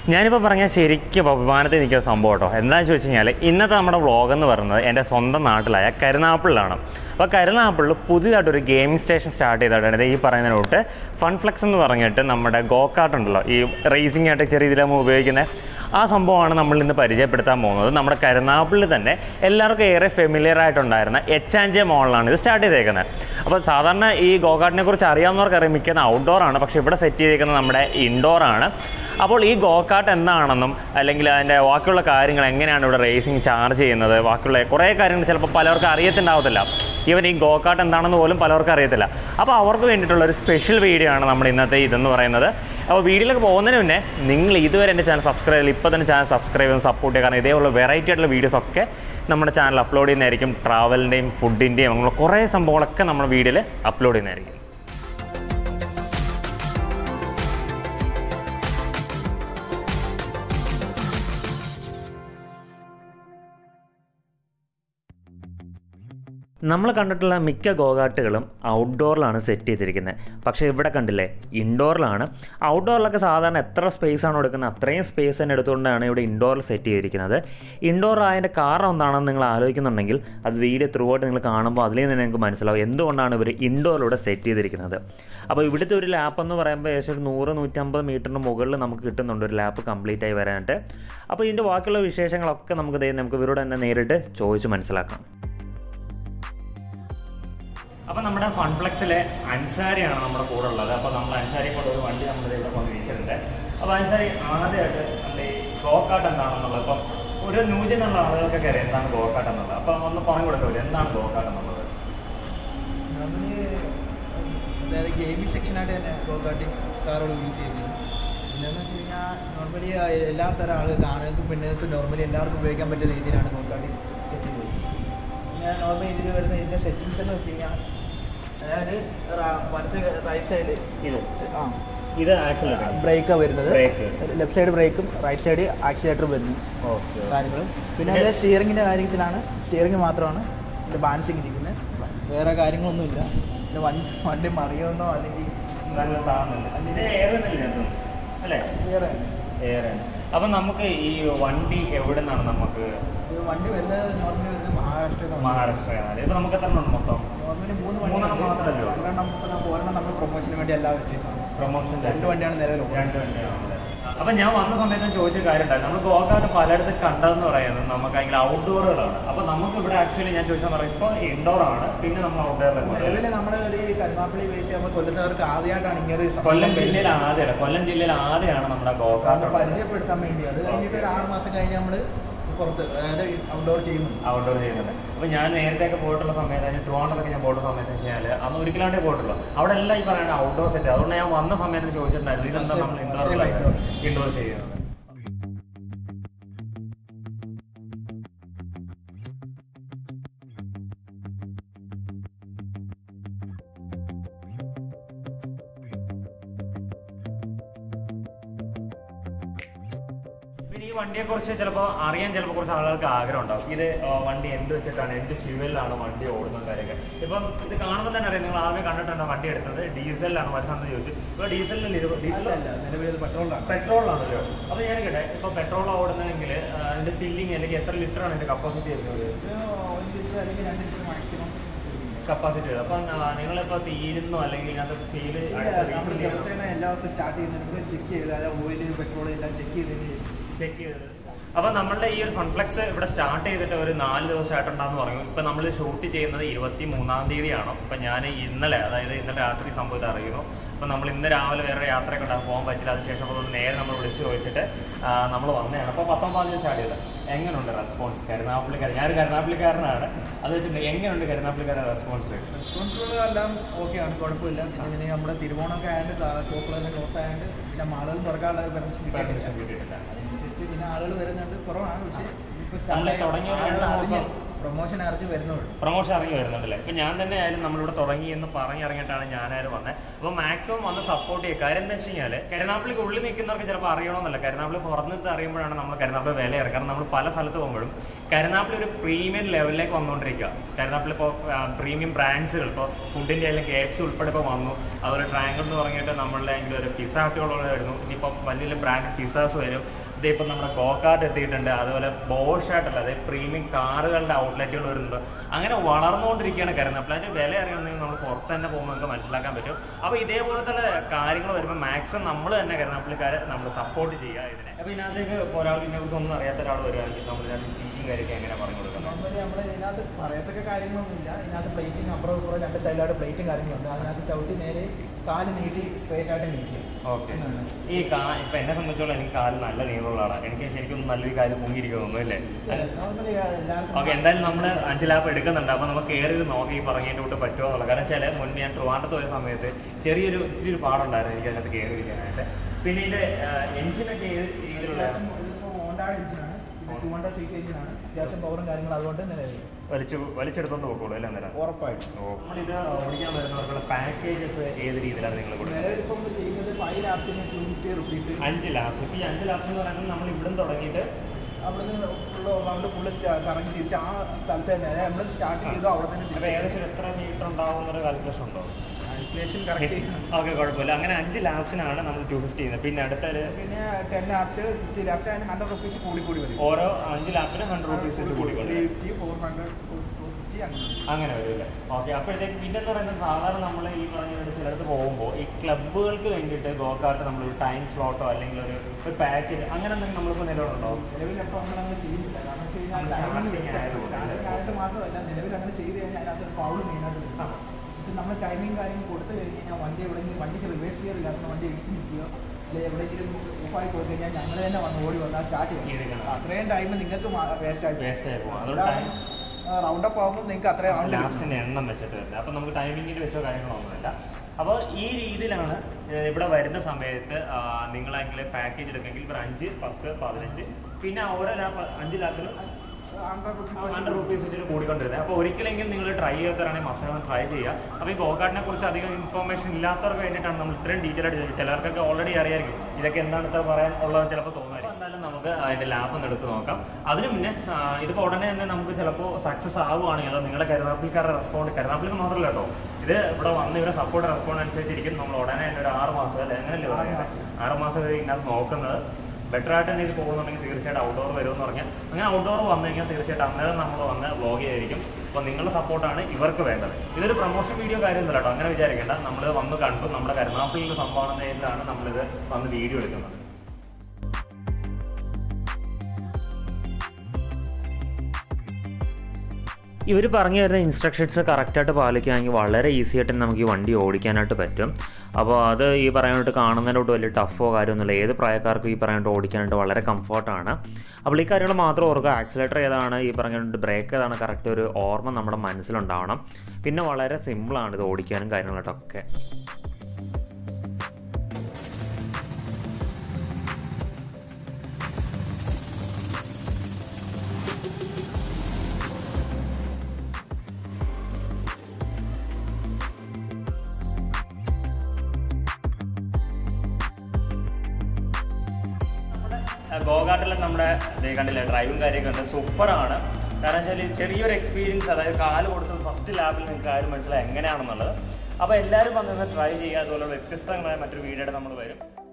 ഞാനിപ്പോൾ പറഞ്ഞാൽ ശരിക്കും അഭിമാനത്തിൽ നിൽക്കുന്ന സംഭവം കേട്ടോ എന്താണെന്ന് ചോദിച്ചു കഴിഞ്ഞാൽ ഇന്നത്തെ നമ്മുടെ വ്ളോഗ് എന്ന് പറയുന്നത് എൻ്റെ സ്വന്തം നാട്ടിലായ കരുനാപ്പിളിലാണ് അപ്പോൾ കരുനാപ്പിളിൽ പുതിയതായിട്ടൊരു ഗെയിമിംഗ് സ്റ്റേഷൻ സ്റ്റാർട്ട് ചെയ്തിട്ടുണ്ട് ഈ പറയുന്ന തൊട്ട് ഫൺഫ്ലെക്സ് എന്ന് പറഞ്ഞിട്ട് നമ്മുടെ ഗോക്കാർട്ട് ഉണ്ടല്ലോ ഈ റേസിംഗ് ആയിട്ട് ചെറിയ ഇതിൽ നമ്മൾ ഉപയോഗിക്കുന്ന ആ സംഭവമാണ് നമ്മൾ ഇന്ന് പരിചയപ്പെടുത്താൻ പോകുന്നത് നമ്മുടെ കരുനാപ്പിളിൽ തന്നെ എല്ലാവർക്കും ഏറെ ഫെമിലിയർ ആയിട്ടുണ്ടായിരുന്ന എച്ച് ആൻഡ് ജെ മോളിലാണ് ഇത് സ്റ്റാർട്ട് ചെയ്തേക്കുന്നത് അപ്പോൾ സാധാരണ ഈ ഗോകാർട്ടിനെ കുറിച്ച് അറിയാവുന്നവർക്ക് അറിയാം മിക്കുന്ന ഔട്ട്ഡോർ ആണ് പക്ഷേ ഇവിടെ സെറ്റ് ചെയ്തേക്കുന്നത് നമ്മുടെ ഇൻഡോർ ആണ് അപ്പോൾ ഈ ഗോകാർട്ട് എന്താണെന്നും അല്ലെങ്കിൽ അതിൻ്റെ ബാക്കിയുള്ള കാര്യങ്ങൾ എങ്ങനെയാണ് ഇവിടെ റേസിംഗ് ചാർജ് ചെയ്യുന്നത് ബാക്കിയുള്ള കുറേ കാര്യങ്ങൾ ചിലപ്പോൾ പലർക്കും അറിയത്തുണ്ടാവത്തില്ല ഈവൻ ഈ ഗോകാർട്ട് എന്താണെന്ന് പോലും പലർക്കും അറിയത്തില്ല അപ്പോൾ അവർക്ക് വേണ്ടിയിട്ടുള്ള ഒരു സ്പെഷ്യൽ വീഡിയോ ആണ് നമ്മുടെ ഇന്നത്തെ ഇതെന്ന് പറയുന്നത് അപ്പോൾ വീഡിയോയിലേക്ക് പോകുന്നതിന് മുന്നേ നിങ്ങൾ ഇതുവരെ എൻ്റെ ചാനൽ സബ്സ്ക്രൈബ് ചെയ്യില്ല ഇപ്പോൾ തന്നെ ചാനൽ സബ്സ്ക്രൈബ് ചെയ്ത് സപ്പോർട്ട് ചെയ്യുക കാരണം ഇതേപോലെ വെറൈറ്റി ആയിട്ടുള്ള വീഡിയോസ് ഒക്കെ നമ്മുടെ ചാനൽ അപ്ലോഡ് ചെയ്യുന്നതായിരിക്കും ട്രാവലിൻ്റെയും ഫുഡിൻ്റെയും അങ്ങനെയുള്ള കുറേ സംഭവങ്ങളൊക്കെ നമ്മുടെ വീഡിയോയിൽ അപ്ലോഡ് ചെയ്യുന്നതായിരിക്കും നമ്മൾ കണ്ടിട്ടുള്ള മിക്ക ഗോകാട്ടുകളും ഔട്ട്ഡോറിലാണ് സെറ്റ് ചെയ്തിരിക്കുന്നത് പക്ഷേ ഇവിടെ കണ്ടില്ലേ ഇൻഡോറിലാണ് ഔട്ട്ഡോറിലൊക്കെ സാധാരണ എത്ര സ്പേസ് ആണ് എടുക്കുന്നത് അത്രയും സ്പേസ് തന്നെ എടുത്തുകൊണ്ടാണ് ഇവിടെ ഇൻഡോറിൽ സെറ്റ് ചെയ്തിരിക്കുന്നത് ഇൻഡോർ ആയതിൻ്റെ കാരണം എന്താണെന്ന് നിങ്ങൾ ആലോചിക്കുന്നുണ്ടെങ്കിൽ അത് വീഡിയോ ത്രൂ ആയിട്ട് നിങ്ങൾ കാണുമ്പോൾ അതിൽ നിന്ന് നിങ്ങൾക്ക് മനസ്സിലാവും എന്തുകൊണ്ടാണ് ഇവർ ഇൻഡോറിലൂടെ സെറ്റ് ചെയ്തിരിക്കുന്നത് അപ്പോൾ ഇവിടുത്തെ ഒരു ലാപ്പ് എന്ന് പറയുമ്പോൾ ഏകദേശം ഒരു നൂറ് നൂറ്റമ്പത് മീറ്ററിന് മുകളിൽ നമുക്ക് കിട്ടുന്നുണ്ട് ഒരു ലാപ്പ് കംപ്ലീറ്റ് ആയി വരാനായിട്ട് അപ്പോൾ ഇതിൻ്റെ ബാക്കിയുള്ള വിശേഷങ്ങളൊക്കെ നമുക്ക് ദേ നമുക്ക് ഇവരോട് തന്നെ നേരിട്ട് ചോദിച്ച് മനസ്സിലാക്കാം അപ്പോൾ നമ്മുടെ ഫൺഫ്ലെക്സിലെ അൻസാരിയാണ് നമ്മുടെ കൂടെ ഉള്ളത് അപ്പോൾ നമ്മൾ അൻസാരി കൊണ്ട് ഒരു വണ്ടി നമ്മൾ ഇവിടെ കൊണ്ട് വെച്ചിട്ടുണ്ട് അപ്പോൾ അൻസാരി ആദ്യമായിട്ട് നമ്മുടെ ഈ ഗോക്കാട്ട് എന്താണെന്നുള്ളത് ഇപ്പം ഒരു ന്യൂജനുള്ള ആളുകൾക്കൊക്കെ അറിയാം എന്താണ് ഗോക്കാട്ട് എന്നുള്ളത് അപ്പോൾ ഒന്ന് പറഞ്ഞു കൊടുക്കില്ല എന്താണ് ഗോക്കാട്ട് എന്നുള്ളത് നമ്മള് അതായത് ഗെയിമിംഗ് സെക്ഷനായിട്ട് തന്നെ ഗോകാട്ടി കാറുകൾ യൂസ് ചെയ്യുന്നത് പിന്നെന്ന് വെച്ച് കഴിഞ്ഞാൽ നോർമലി എല്ലാ തരം ആളുകൾക്ക് ആണുങ്ങൾക്കും പെണ്ണുങ്ങൾക്കും നോർമലി എല്ലാവർക്കും ഉപയോഗിക്കാൻ പറ്റുന്ന രീതിയിലാണ് ഗോകാട്ടി സെറ്റ് ചെയ്തത് പിന്നെ നോർമലി ഇതിൽ വരുന്ന ഇതിൻ്റെ സെറ്റിങ്സ് എന്ന് വെച്ച് കഴിഞ്ഞാൽ അതായത് റ- വലത്ത് റൈറ്റ് സൈഡ് ഇത് ആ ഇത് ആക്സിലേറ്റർ ബ്രേക്കാണ് വരുന്നത് ബ്രേക്ക് ലെഫ്റ്റ് സൈഡ് ബ്രേക്കും റൈറ്റ് സൈഡ് ആക്സിലേറ്ററും വരുന്നു ഓക്കെ കാര്യങ്ങളും പിന്നെ അത് സ്റ്റിയറിങ്ങിൻ്റെ കാര്യത്തിലാണ് സ്റ്റിയറിംഗ് മാത്രമാണ് ഇതിൻ്റെ ബാലൻസിങ് ഇരിക്കുന്നത് വേറെ കാര്യങ്ങളൊന്നുമില്ല പിന്നെ വണ്ടി വണ്ടി മറിയുമെന്നോ അല്ലെങ്കിൽ നല്ല താങ്ങുന്നുണ്ട് ഇത് ഏറുന്നില്ല അല്ലേ വേറെ ഏറാണ് അപ്പം നമുക്ക് ഈ വണ്ടി എവിടെ നിന്നാണ് നമുക്ക് ഇത് വണ്ടി വരുന്നത് നോർമലി വരുന്നത് മഹാരാഷ്ട്രയിൽ നിന്നാണ് മഹാരാഷ്ട്രയാണ് ഇപ്പം നമുക്ക് എത്ര ഉണ്ട് മൊത്തം നോർമലി മൂന്ന് മൂന്നെണ്ണം വണ്ടി മാത്രമല്ലേ ഉള്ളൂ? രണ്ടെണ്ണം ഇപ്പം നമുക്ക് ഒരെണ്ണം നമ്മൾ പ്രൊമോഷന് വേണ്ടി അല്ല വെച്ചേക്കാണ് പ്രൊമോഷൻ രണ്ട് വണ്ടിയാണ് നിലവിൽ രണ്ട് വണ്ടിയാണ് അപ്പൊ ഞാൻ വന്ന സമയത്ത് ചോദിച്ച കാര്യം ഉണ്ടായിരുന്നു നമ്മൾ ഗോകാട്ട് പലയിടത്ത് കണ്ടതെന്ന് പറയുന്നത് നമുക്ക് അതിൽ ഔട്ട്ഡോറുകളാണ് അപ്പൊ നമുക്ക് ഇവിടെ ആക്ച്വലി ഞാൻ ചോദിച്ചാൽ പറയാം ഇപ്പൊ ഇൻഡോർ ആണ് പിന്നെ നമ്മൾ ഔട്ട്ഡോറിലേക്ക് നിലവിൽ നമ്മുടെ ഒരു കരുനാപ്പള്ളി ഉപയോഗിച്ച് നമ്മൾ കൊല്ലത്തവർക്ക് ആദ്യമായിട്ടാണ് ഇങ്ങനെ ഒരു സംഭവം കൊല്ലം വരുന്നത്. ജില്ലയിൽ ആദ്യമാണ് കൊല്ലം ജില്ലയിൽ ആദ്യമാണ് നമ്മുടെ നമ്മൾ ഗോകാട്ട് പരിചയപ്പെടുത്താൻ വേണ്ടി അത് കഴിഞ്ഞിട്ട് ഒരു ആറ് മാസം കഴിഞ്ഞ് നമ്മൾ പുറത്ത് അതായത് ഔട്ട്ഡോർ ചെയ്യുന്നുണ്ട് ഔട്ട്ഡോർ ചെയ്യുന്നുണ്ട് അപ്പൊ ഞാൻ നേരത്തെയൊക്കെ പോയിട്ടുള്ള സമയത്ത് അതിന് ട്രിവാൻഡ്രത്തൊക്കെ ഞാൻ പോയിട്ടുള്ള സമയത്ത് വെച്ചാൽ അന്ന് ഒരിക്കലാണ്ടേ പോയിട്ടുള്ളൂ അവിടെ എല്ലാം ഈ പറയുന്നത് ഔട്ട്ഡോർ സെറ്റ് അതുകൊണ്ട് ഞാൻ വന്ന സമയത്ത് ചോദിച്ചിട്ടുണ്ടായിരുന്നു ഇതെന്താ നമ്മൾ ഇൻഡോർ Outdoor. ഇൻഡോർ ചെയ്യുന്നത് പിന്നെ ഈ വണ്ടിയെ കുറിച്ച് ചിലപ്പോൾ അറിയാൻ ചിലപ്പോൾ കുറച്ച് ആളുകൾക്ക് ആഗ്രഹം ഉണ്ടാവും ഇത് ആ, വണ്ടി എന്ത് വെച്ചിട്ടാണ് എന്ത് ഫ്യൂവലിലാണ് വണ്ടി ഓടുന്ന കാര്യമൊക്കെ ഇപ്പം ഇത് കാണുമ്പോൾ തന്നെ അറിയാം നിങ്ങൾ ആകെ കണ്ടിട്ടുണ്ട് വണ്ടി എടുത്തത് ഡീസലിലാണ് വരുന്നതെന്ന് ചോദിച്ചു ഇപ്പോൾ ഡീസലിൽ ഡീസൽ അല്ല നിലവിൽ ഇത് പെട്രോളാണ് പെട്രോളാണല്ലോ അപ്പോൾ ഞാൻ കേട്ടെ ഇപ്പോൾ പെട്രോൾ ഓടുന്നതെങ്കിൽ അതിന്റെ ഫില്ലിംഗ് അല്ലെങ്കിൽ എത്ര ലിറ്റർ ആണ് ഇതിന്റെ കപ്പാസിറ്റി വരുന്നത് ഇത് ഒരു ലിറ്റർ അല്ലെങ്കിൽ രണ്ട് ലിറ്റർ മാക്സിമം കപ്പാസിറ്റി വരും അപ്പം നിങ്ങളിപ്പോൾ തീരുന്നു അല്ലെങ്കിൽ ഇതിനകത്ത് ഫീല് നമ്മൾ ദിവസേന എല്ലാ ദിവസവും സ്റ്റാർട്ട് ചെയ്യുന്നതിന് ചെക്ക് ചെയ്ത് അതായത് ഓയിൽ പെട്രോൾ എല്ലാം ചെക്ക് ചെയ്തതിന് ശേഷം ചെക്ക് ചെയ്തത് അപ്പോൾ നമ്മളുടെ ഈ ഒരു ഫൺഫ്ലെക്സ് ഇവിടെ സ്റ്റാർട്ട് ചെയ്തിട്ട് ഒരു നാല് ദിവസമായിട്ടുണ്ടെന്ന് പറഞ്ഞു ഇപ്പം നമ്മൾ ഷൂട്ട് ചെയ്യുന്നത് ഇരുപത്തി മൂന്നാം തീയതിയാണ് ഇപ്പം ഞാൻ ഇന്നലെ അതായത് ഇന്നലെ രാത്രി സംഭവം അറിയുന്നു അപ്പം നമ്മൾ ഇന്ന് രാവിലെ വേറെ യാത്രയൊക്കെ ഉണ്ടാകും പോകാൻ പറ്റില്ല അതിനുശേഷം അപ്പോൾ നേരെ നമ്മൾ വിളിച്ച് ചോദിച്ചിട്ട് നമ്മൾ വന്നതാണ് അപ്പോൾ പത്തൊമ്പതാം തീയതി സ്റ്റാർട്ട് ചെയ്തത് എങ്ങനെയുണ്ട് റെസ്പോൺസ് കരുനാപ്പള്ളിക്കാരൻ ഞാനൊരു കരുനാപ്പള്ളിക്കാരനാണ് അത് വെച്ചിട്ട് എങ്ങനെയുണ്ട് കരുനാപ്പള്ളിക്കാരുടെ റെസ്പോൺസ് റെസ്പോൺസിബിൾ എല്ലാം ഓക്കെയാണ് കുഴപ്പമില്ല പിന്നെ പിന്നെ നമ്മുടെ തിരുവോണമൊക്കെ ആയതുകൊണ്ട് ടോപ്പിലെല്ലാം ക്ലോസ് ആയതുകൊണ്ട് പിന്നെ ആളുകൾ തുറക്കാനുള്ള ഒരു പെർമിഷൻ കിട്ടിയിട്ടില്ല പെർമിഷൻ കിട്ടിയിട്ടില്ല അതനുസരിച്ച് പിന്നെ ആളുകൾ വരുന്നുണ്ട് കുറവാണ് പക്ഷേ ഇപ്പൊ നമ്മൾ start ആയ തുടങ്ങിയ ആളുകൾ രണ്ട് അറിഞ്ഞ് മാസം പ്രൊമോഷൻ അറിഞ്ഞ് വരുന്നുള്ളൂ പ്രൊമോഷൻ ഇറങ്ങി വരുന്നുണ്ടല്ലേ ഇപ്പൊ ഞാൻ തന്നെ ആയാലും നമ്മളിവിടെ തുടങ്ങി എന്ന് പറഞ്ഞിറങ്ങിയിട്ടാണ് ഞാനായാലും വന്നത് അപ്പോൾ മാക്സിമം വന്ന് സപ്പോർട്ട് ചെയ്യുക കാര്യം എന്താ വെച്ച് കഴിഞ്ഞാൽ കരുനാപ്പിളിക്ക് ഉള്ളിൽ നിൽക്കുന്നവർക്ക് ചിലപ്പോൾ അറിയണമെന്നല്ല കരുനാപ്പിളി പുറത്ത് അറിയുമ്പോഴാണ് നമ്മൾ കരുനാപ്പിളി വില ഇറക്കുക കാരണം നമ്മൾ പല സ്ഥലത്ത് പോകുമ്പോഴും കരുനാപ്പിളി ഒരു പ്രീമിയം ലെവലിലേക്ക് വന്നുകൊണ്ടിരിക്കുക കരുനാപ്പിളി ഇപ്പോൾ പ്രീമിയം ബ്രാൻഡ്സുകൾ ഇപ്പോൾ ഫുഡിൻ്റെ ആയാലും കെ എഫ് സി ഉൾപ്പെടെ ഇപ്പോൾ വന്നു അതുപോലെ ട്രാങ്കിൾ എന്ന് പറഞ്ഞിട്ട് നമ്മളുടെ എങ്കിലും ഒരു പിസ്സ ഹട്ടുകൾ വരുന്നു ഇനിയിപ്പോൾ വലിയ വലിയ ബ്രാൻഡ് പിസ്സാസ് വരും ഇതിപ്പോൾ നമ്മുടെ ഗോകാർട്ട് എത്തിയിട്ടുണ്ട് അതുപോലെ ബോഷ് ആയിട്ടുള്ള അതായത് പ്രീമിയം കാറുകളുടെ ഔട്ട്ലെറ്റുകൾ വരുന്നുണ്ട് അങ്ങനെ വളർന്നുകൊണ്ടിരിക്കുകയാണ് കരുനാപ്പിൾ അതിൻ്റെ വില അറിയണമെങ്കിൽ നമ്മൾ പുറത്ത് തന്നെ പോകുമ്പോൾ നമുക്ക് മനസ്സിലാക്കാൻ പറ്റും അപ്പോൾ ഇതേപോലത്തെ കാര്യങ്ങൾ വരുമ്പോൾ മാക്സിമം നമ്മൾ തന്നെ കരുനാപ്പിളിക്കാരെ നമ്മൾ സപ്പോർട്ട് ചെയ്യുക ഇതിനെ അപ്പോൾ ഇതിനകത്തേക്ക് ഒരാൾ ഇതിനെക്കുറിച്ച് ഒന്നും അറിയാത്ത ഒരാൾ വരുവാണെങ്കിൽ നമ്മൾ ഇതിനകത്ത് സീറ്റിംഗ് കാര്യമൊക്കെ എങ്ങനെ പറഞ്ഞു കൊടുക്കുന്നത് നോർമലി നമ്മൾ ഇതിനകത്ത് പറയത്തക്ക കാര്യങ്ങളൊന്നുമില്ല ഇതിനകത്ത് പ്ലേറ്റിംഗ് അപ്പുറം ഇപ്പുറം രണ്ട് സൈഡിലായിട്ട് പ്ലേറ്റും കാര്യങ്ങളുണ്ട് അതിനകത്ത് ചവിട്ടി നേരെ കാല് നീട്ടി സ്ട്രേറ്റ് ആയിട്ട് നിൽക്കുക ഓക്കെ ഈ കാ ഇപ്പം എന്നെ സംബന്ധിച്ചോളം എനിക്ക് കാല് നല്ല നീളമുള്ള ആളാണ് എനിക്ക് ശരിക്കും നല്ലൊരു കാര്യം പൊങ്ങിയിരിക്കുന്നു അല്ലേ നോർമലി എല്ലാവർക്കും ഓക്കെ എന്തായാലും നമ്മൾ അഞ്ച് ലാപ്പ് എടുക്കുന്നുണ്ട് അപ്പോൾ നമുക്ക് കയറി നോക്കി ഈ പറഞ്ഞതിൻ്റെ കൂട്ട് പറ്റുമോ എന്നുള്ളത് കാരണം വെച്ചാൽ മുന്നേ ഞാൻ ട്രിവാൻഡത്ത് പോയ സമയത്ത് ചെറിയൊരു ഇച്ചിരി ഒരു പാടുണ്ടായിരുന്നു എനിക്ക് അതിനകത്ത് കയറി ഇരിക്കാനായിട്ട് പിന്നെ ഇതിൻ്റെ എഞ്ചിനൊക്കെ ഏത് രീതിയിലുള്ള ഇതിപ്പോൾ ഹോണ്ടാഡ് എഞ്ചിനാണ് ടു ഹൺഡ്രഡ് സി സി എഞ്ചിനാണ് അത്യാവശ്യം പവറും കാര്യങ്ങളും അതുകൊണ്ട് തന്നെ വലിച്ചു വലിച്ചെടുത്തോണ്ട് പോക്കോളൂ അല്ലേ അന്നേരം ഉറപ്പായിട്ടും നമ്മളിത് ഓടിക്കാൻ വരുന്നവർക്കുള്ള പാക്കേജസ് ഏത് രീതിയിലാണ് നിങ്ങൾ കൊടുക്കുന്നത് നിലവിലിപ്പോൾ നമ്മൾ ചെയ്യുന്നത് ഫൈവ് ലാപ്സിന് ടു ഫിഫ്റ്റി റുപ്പീസ് അഞ്ച് ലാപ്സ് ഇപ്പോൾ ഈ അഞ്ച് ലാപ്സ് എന്ന് പറയുന്നത് നമ്മൾ ഇവിടുന്ന് തുടങ്ങിയിട്ട് അവിടുന്ന് ഫുള്ള് റൗണ്ട് ഫുള്ള് കറങ്ങി തിരിച്ച് ആ സ്ഥലത്ത് തന്നെ നമ്മൾ സ്റ്റാർട്ട് ചെയ്തു അവിടെ തന്നെ അപ്പോൾ ഏകദേശം എത്ര മീറ്റർ ഉണ്ടാവും എന്നൊരു കാൽക്കുലേഷൻ ഉണ്ടോ കാൽക്കുലേഷൻ കറക്റ്റ് ഓക്കെ കുഴപ്പമില്ല അങ്ങനെ അഞ്ച് ലാപ്സിനാണ് നമ്മൾ ടു ഫിഫ്റ്റി ചെയ്യുന്നത് പിന്നെ അടുത്തൊരു പിന്നെ ടെൻ ലാപ്സ് ഫിഫ്റ്റി ലാപ്സ് അതിന് ഹൺഡ്രഡ് റുപ്പീസ് കൂടി കൂടി വരും ഓരോ അഞ്ച് ലാപ്പിന് ഹൺഡ്രഡ് റുപ്പീസ് വെച്ച് കൂടിക്കൊണ്ട് fifty four hundred two fifty അങ്ങനെ അങ്ങനെ വരില്ലേ ഓക്കെ അപ്പോഴത്തേക്ക് പിന്നെ എന്ന് പറയുന്നത് സാധാരണ നമ്മൾ ഈ പറഞ്ഞ ചിലടത്ത് പോകുമ്പോൾ ഈ ക്ലബ്ബുകൾക്ക് വേണ്ടിയിട്ട് ഗോക്കാർട്ട് നമ്മളൊരു ടൈം സ്ലോട്ടോ അല്ലെങ്കിൽ ഒരു ഒരു പാക്കേജ് അങ്ങനെ എന്തെങ്കിലും നമ്മളിപ്പോൾ നിലവിലുണ്ടോ നിലവിലപ്പോൾ നമ്മൾ അങ്ങനെ ചെയ്യുന്നില്ല കാരണം വെച്ച് കഴിഞ്ഞാൽ നമ്മൾ ടൈമിംഗ് starting വെച്ചാൽ ആയതുകൊണ്ട് സ്റ്റാർട്ടിംഗ് ആയിട്ട് മാത്രമല്ല നിലവിൽ അങ്ങനെ ചെയ്ത് കഴിഞ്ഞാൽ അതിനകത്ത് പൗള് മെയിനായിട്ട് വരും ആ. പക്ഷെ നമ്മൾ ടൈമിംഗ് കാര്യങ്ങൾ കൊടുത്തു കഴിഞ്ഞ് കഴിഞ്ഞാൽ വണ്ടി എവിടെയെങ്കിലും വണ്ടിക്ക് റിവേഴ്സ് ഗിയർ ഇല്ലാത്ത വണ്ടി ഇടിച്ച് നിൽക്കുക അല്ലെങ്കിൽ എവിടെയെങ്കിലും ഓഫായി പോയി കഴിഞ്ഞാൽ ഞങ്ങൾ തന്നെ വന്ന് ഓടി വന്നാൽ സ്റ്റാർട്ട് ചെയ്യും എടുക്കണം. അത്രയും ടൈം നിങ്ങൾക്ക് വേസ്റ്റ് ആയി വേസ്റ്റ് ആയി പോകും അതുകൊണ്ട് ടൈം റൗണ്ട് അപ്പ് ആകുമ്പോൾ നിങ്ങൾക്ക് അത്രയും റൗണ്ട് ലാപ്സിന്റെ എണ്ണം വെച്ചിട്ട് വരുന്നത് അപ്പം നമുക്ക് ടൈമിങ്ങിൽ വെച്ചോ കാര്യങ്ങളൊന്നുമില്ല അപ്പോൾ ഈ രീതിയിലാണ് ഏഹ്, ഇവിടെ വരുന്ന സമയത്ത് ആ, നിങ്ങളെങ്കിൽ പാക്കേജ് എടുക്കെങ്കിൽ ഒരു അഞ്ച് പത്ത് പതിനഞ്ച് പിന്നെ ഓരോ ലാപ്പ് അഞ്ച് ലാപ്പിലും ഹൺഡ്രഡ് റുപ്പീസ് ഹൺഡ്രഡ് റുപ്പീസ് വെച്ചിട്ട് കൂടിക്കൊണ്ടിരുന്നത് അപ്പോൾ ഒരിക്കലെങ്കിലും നിങ്ങൾ ട്രൈ ചെയ്യാത്തവരാണെങ്കിൽ മസ്റ്റ് ട്രൈ ചെയ്യുക അപ്പോൾ ഈ ഗോകാർട്ടിനെ കുറിച്ച് അധികം ഇൻഫോർമേഷൻ ഇല്ലാത്തവർക്ക് വേണ്ടിയിട്ടാണ് നമ്മൾ ഇത്രയും ഡീറ്റെയിൽ ആയിട്ട് ചോദിച്ചത് ചിലർക്കൊക്കെ ഓൾറെഡി അറിയായിരിക്കും ഇതൊക്കെ എന്താണ് ഇത്ര പറയാൻ ഉള്ളതെന്ന് ചിലപ്പോൾ തോന്നുമായിരിക്കും എന്തായാലും നമുക്ക് അതിൻ്റെ ലാപ്പ് ഒന്ന് എടുത്ത് നോക്കാം അതിന് മുന്നേ ആ, ഇതിപ്പോൾ ഉടനെ തന്നെ നമുക്ക് ചിലപ്പോൾ സക്സസ് ആവുകയാണെങ്കിൽ അതോ നിങ്ങളുടെ കരുനാപ്പിൽക്കാരുടെ റെസ്പോണ്ട് കരുനാപ്പിൾക്ക് മാത്രമല്ല കേട്ടോ ഇത് ഇവിടെ വന്ന് ഇവരെ സപ്പോർട്ട് റെസ്പോണ്ട് അനുസരിച്ചിരിക്കും നമ്മൾ ഉടനെ തന്നെ ഒരു ആറ് മാസം അല്ലേ അങ്ങനെയല്ലേ ആറ് പറയുന്നത് മാസം. ആറ് മാസം വരെ ഇതിനകത്ത് നോക്കുന്നത് ബെറ്റർ ആയിട്ട് തന്നെ ഇത് പോകുന്നുണ്ടെങ്കിൽ തീർച്ചയായിട്ടും ഔട്ട്ഡോർ വരുമെന്ന് പറഞ്ഞാൽ അങ്ങനെ ഔട്ട്ഡോർ വന്നു കഴിഞ്ഞാൽ തീർച്ചയായിട്ടും അന്നേരം നമ്മൾ വന്ന് വ്ലോഗ് ചെയ്തിരിക്കും അപ്പോൾ നിങ്ങളുടെ സപ്പോർട്ടാണ് ഇവർക്ക് വേണ്ടത് ഇതൊരു പ്രൊമോഷൻ വീഡിയോ കാര്യമൊന്നുമില്ല കേട്ടോ അങ്ങനെ വിചാരിക്കേണ്ട നമ്മൾ വന്ന് കണ്ടു നമ്മുടെ കരുനാപ്പിളിൻ്റെ സംഭവം നേരിലാണ് നമ്മളിത് വന്ന് വീഡിയോ എടുക്കുന്നത് ഇവർ പറഞ്ഞു തരുന്ന ഇൻസ്ട്രക്ഷൻസ് കറക്റ്റായിട്ട് പാലിക്കുകയാണെങ്കിൽ വളരെ ഈസി ആയിട്ട് നമുക്ക് ഈ വണ്ടി ഓടിക്കാനായിട്ട് പറ്റും അപ്പോൾ അത് ഈ പറയാനായിട്ട് കാണുന്നതിനോട്ട് വലിയ ടഫോ കാര്യമൊന്നുമില്ല ഏത് പ്രായക്കാർക്കും ഈ പറയാനായിട്ട് ഓടിക്കാനായിട്ട് വളരെ കംഫർട്ടാണ് അപ്പോൾ ഈ കാര്യങ്ങൾ മാത്രം ഓർക്കുക ആക്സിലേറ്റർ ഏതാണ് ഈ പറഞ്ഞിട്ട് ബ്രേക്ക് ഏതാണ് കറക്റ്റ് ഒരു ഓർമ്മ നമ്മുടെ മനസ്സിലുണ്ടാവണം പിന്നെ വളരെ സിമ്പിളാണ് ഇത് ഓടിക്കാനും കാര്യങ്ങളായിട്ടൊക്കെ ഗോകാട്ടിൽ നമ്മുടെ ദേ കണ്ടില്ലേ ഡ്രൈവിംഗ് കാര്യമൊക്കെ ഉണ്ട് സൂപ്പറാണ് കാരണം വെച്ചാൽ ചെറിയൊരു എക്സ്പീരിയൻസ് അതായത് കാല് കൊടുത്ത് ഫസ്റ്റ് ലാബിൽ നിങ്ങൾക്ക് ആരും മനസ്സിലായി എങ്ങനെയാണെന്നുള്ളത് അപ്പോൾ എല്ലാവരും വന്ന് ട്രൈ ചെയ്യുക അതുപോലെ വ്യത്യസ്തമായ മറ്റൊരു വീഡിയോയുടെ നമ്മൾ വരും